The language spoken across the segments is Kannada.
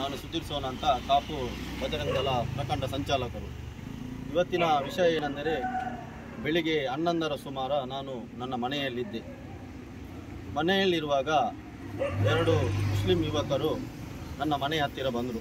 ನಾನು ಸುಧೀರ್ ಸೋನ್ ಅಂತ ಕಾಪು ಬಜರಂಗ ದಳ ಪ್ರಖಂಡ ಸಂಚಾಲಕರು ಇವತ್ತಿನ ವಿಷಯ ಏನೆಂದರೆ ಬೆಳಿಗ್ಗೆ ಹನ್ನೊಂದರ ಸುಮಾರು ನಾನು ನನ್ನ ಮನೆಯಲ್ಲಿದ್ದೆ ಮನೆಯಲ್ಲಿರುವಾಗ ಎರಡು ಮುಸ್ಲಿಂ ಯುವಕರು ನನ್ನ ಮನೆ ಹತ್ತಿರ ಬಂದರು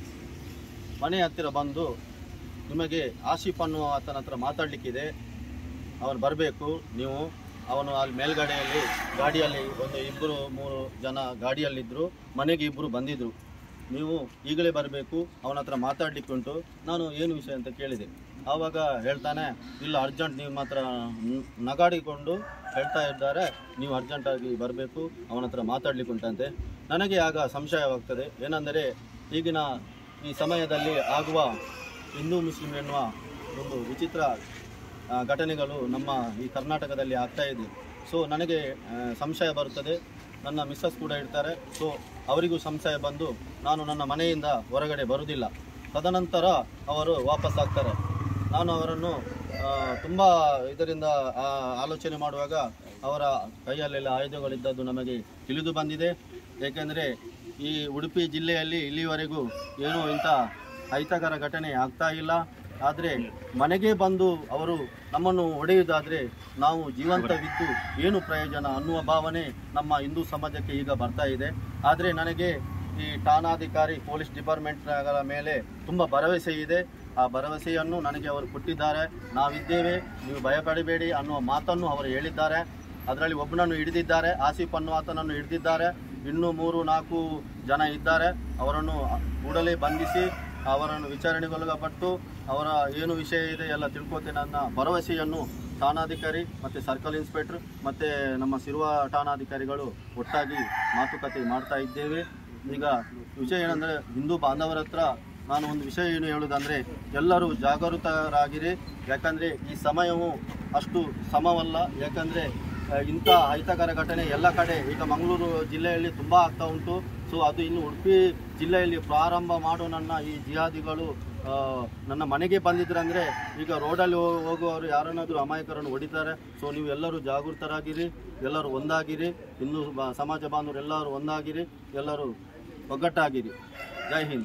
ಮನೆ ಹತ್ತಿರ ಬಂದು ನಿಮಗೆ ಆಶಿಫ್ ಅನ್ನುವ ಆತನ ಹತ್ರ ಮಾತಾಡಲಿಕ್ಕಿದೆ ಅವನು ಬರಬೇಕು ನೀವು ಅವನು ಅಲ್ಲಿ ಮೇಲ್ಗಡೆಯಲ್ಲಿ ಗಾಡಿಯಲ್ಲಿ ಒಂದು ಇಬ್ಬರು ಮೂರು ಜನ ಗಾಡಿಯಲ್ಲಿದ್ದರು ಮನೆಗೆ ಇಬ್ಬರು ಬಂದಿದ್ದರು ನೀವು ಈಗಲೇ ಬರಬೇಕು ಅವನ ಹತ್ರ ಮಾತಾಡಲಿಕ್ಕೆ ಉಂಟು ನಾನು ಏನು ವಿಷಯ ಅಂತ ಕೇಳಿದೆ ಆವಾಗ ಹೇಳ್ತಾನೆ ಇಲ್ಲ ಅರ್ಜೆಂಟ್ ನೀವು ಮಾತ್ರ ನ- ನಗಾಡಿಕೊಂಡು ಹೇಳ್ತಾ ಇದ್ದಾರೆ ನೀವು ಅರ್ಜೆಂಟಾಗಿ ಬರಬೇಕು ಅವನ ಹತ್ರ ಮಾತಾಡ್ಲಿಕ್ಕೆ ಉಂಟಂತೆ ನನಗೆ ಆಗ ಸಂಶಯವಾಗ್ತದೆ ಏನೆಂದರೆ ಈಗಿನ ಈ ಸಮಯದಲ್ಲಿ ಆಗುವ ಹಿಂದೂ ಮುಸ್ಲಿಂ ಎನ್ನುವ ಒಂದು ವಿಚಿತ್ರ ಆ, ಘಟನೆಗಳು ನಮ್ಮ ಈ ಕರ್ನಾಟಕದಲ್ಲಿ ಆಗ್ತಾ ಇದೆ ಸೊ ನನಗೆ ಆ, ಸಂಶಯ ಬರುತ್ತದೆ ನನ್ನ ಮಿಸ್ಸಸ್ ಕೂಡ ಇರ್ತಾರೆ ಸೊ ಅವರಿಗೂ ಸಂಶಯ ಬಂದು ನಾನು ನನ್ನ ಮನೆಯಿಂದ ಹೊರಗಡೆ ಬರುವುದಿಲ್ಲ ತದನಂತರ ಅವರು ವಾಪಸ್ ಆಗ್ತಾರೆ ನಾನು ಅವರನ್ನು ತುಂಬ ಇದರಿಂದ ಆ, ಆಲೋಚನೆ ಮಾಡುವಾಗ ಅವರ ಕೈಯಲ್ಲೆಲ್ಲ ಆಯುಧಗಳಿದ್ದದ್ದು ನಮಗೆ ತಿಳಿದು ಬಂದಿದೆ ಏಕೆಂದರೆ ಈ ಉಡುಪಿ ಜಿಲ್ಲೆಯಲ್ಲಿ ಇಲ್ಲಿವರೆಗೂ ಏನೂ ಇಂಥ ಅಹಿತಕರ ಘಟನೆ ಆಗ್ತಾ ಇಲ್ಲ ಆದರೆ ಮನೆಗೆ ಬಂದು ಅವರು ನಮ್ಮನ್ನು ಹೊಡೆಯುವುದಾದರೆ ನಾವು ಜೀವಂತವಿದ್ದು ಏನು ಪ್ರಯೋಜನ ಅನ್ನುವ ಭಾವನೆ ನಮ್ಮ ಹಿಂದೂ ಸಮಾಜಕ್ಕೆ ಈಗ ಬರ್ತಾ ಇದೆ ಆದರೆ ನನಗೆ ಈ ಠಾಣಾಧಿಕಾರಿ ಪೊಲೀಸ್ ಡಿಪಾರ್ಟ್ಮೆಂಟ್ಗಳ ಮೇಲೆ ತುಂಬ ಭರವಸೆ ಇದೆ ಆ ಭರವಸೆಯನ್ನು ನನಗೆ ಅವರು ಕೊಟ್ಟಿದ್ದಾರೆ ನಾವಿದ್ದೇವೆ ನೀವು ಭಯಪಡಬೇಡಿ ಅನ್ನುವ ಮಾತನ್ನು ಅವರು ಹೇಳಿದ್ದಾರೆ ಅದರಲ್ಲಿ ಒಬ್ಬನನ್ನು ಹಿಡಿದಿದ್ದಾರೆ ಆಸಿಫ್ ಅನ್ನುವ ಆತನನ್ನು ಹಿಡಿದಿದ್ದಾರೆ ಇನ್ನೂ ಮೂರು ನಾಲ್ಕು ಜನ ಇದ್ದಾರೆ ಅವರನ್ನು ಕೂಡಲೇ ಬಂಧಿಸಿ ಅವರನ್ನು ವಿಚಾರಣೆಗೊಳಪಟ್ಟು ಅವರ ಏನು ವಿಷಯ ಇದೆ ಎಲ್ಲ ತಿಳ್ಕೊತೇನೆ ನನ್ನ ಭರವಸೆಯನ್ನು ಠಾಣಾಧಿಕಾರಿ ಮತ್ತು ಸರ್ಕಲ್ ಇನ್ಸ್ಪೆಕ್ಟರ್ ಮತ್ತು ನಮ್ಮ ಸಿರುವ ಠಾಣಾಧಿಕಾರಿಗಳು ಒಟ್ಟಾಗಿ ಮಾತುಕತೆ ಮಾಡ್ತಾ ಇದ್ದೇವೆ ಈಗ ವಿಷಯ ಏನಂದರೆ ಹಿಂದೂ ಬಾಂಧವರ ಹತ್ರ ನಾನು ಒಂದು ವಿಷಯ ಏನು ಹೇಳುವುದಂದರೆ ಎಲ್ಲರೂ ಜಾಗೃತರಾಗಿರಿ ಯಾಕಂದರೆ ಈ ಸಮಯವು ಅಷ್ಟು ಸಮವಲ್ಲ ಯಾಕಂದರೆ ಆ, ಇಂಥ ಅಹಿತಕರ ಘಟನೆ ಎಲ್ಲ ಕಡೆ ಈಗ ಮಂಗಳೂರು ಜಿಲ್ಲೆಯಲ್ಲಿ ತುಂಬ ಆಗ್ತಾ ಉಂಟು ಸೊ ಅದು ಇನ್ನು ಉಡುಪಿ ಜಿಲ್ಲೆಯಲ್ಲಿ ಪ್ರಾರಂಭ ಮಾಡೋ ನನ್ನ ಈ ಜಿಹಾದಿಗಳು ಆ, ನನ್ನ ಮನೆಗೆ ಬಂದಿದ್ರಂದ್ರೆ ಈಗ ರೋಡಲ್ಲಿ ಹೋ- ಹೋಗುವವರು ಯಾರನ್ನಾದರೂ ಅಮಾಯಕರನ್ನು ಹೊಡಿತಾರೆ ಸೊ ನೀವು ಎಲ್ಲರೂ ಜಾಗೃತರಾಗಿರಿ ಎಲ್ಲರೂ ಒಂದಾಗಿರಿ ಹಿಂದೂ ಬ- ಸಮಾಜ ಬಾಂಧವರು ಎಲ್ಲರೂ ಒಂದಾಗಿರಿ ಎಲ್ಲರೂ ಒಗ್ಗಟ್ಟಾಗಿರಿ ಜೈ ಹಿಂದ್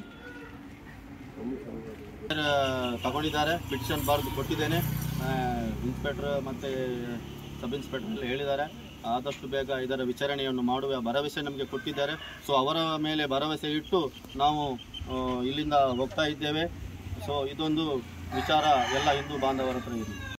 ಆ, ತಗೊಂಡಿದ್ದಾರೆ ಪಿಟಿಷನ್ ಬರೆದು ಕೊಟ್ಟಿದ್ದೇನೆ ಇನ್ಸ್ಪೆಕ್ಟರ್ ಮತ್ತು ಸಬ್ ಇನ್ಸ್ಪೆಕ್ಟರ್ ಎಲ್ಲ ಹೇಳಿದ್ದಾರೆ ಆದಷ್ಟು ಬೇಗ ಇದರ ವಿಚಾರಣೆಯನ್ನು ಮಾಡುವ ಭರವಸೆ ನಮಗೆ ಕೊಟ್ಟಿದ್ದಾರೆ ಸೊ ಅವರ ಮೇಲೆ ಭರವಸೆ ಇಟ್ಟು ನಾವು ಆ, ಇಲ್ಲಿಂದ ಹೋಗ್ತಾ ಇದ್ದೇವೆ ಸೊ ಇದೊಂದು ವಿಚಾರ ಎಲ್ಲ ಹಿಂದೂ ಬಾಂಧವರ ಹತ್ರ ಇರಲಿ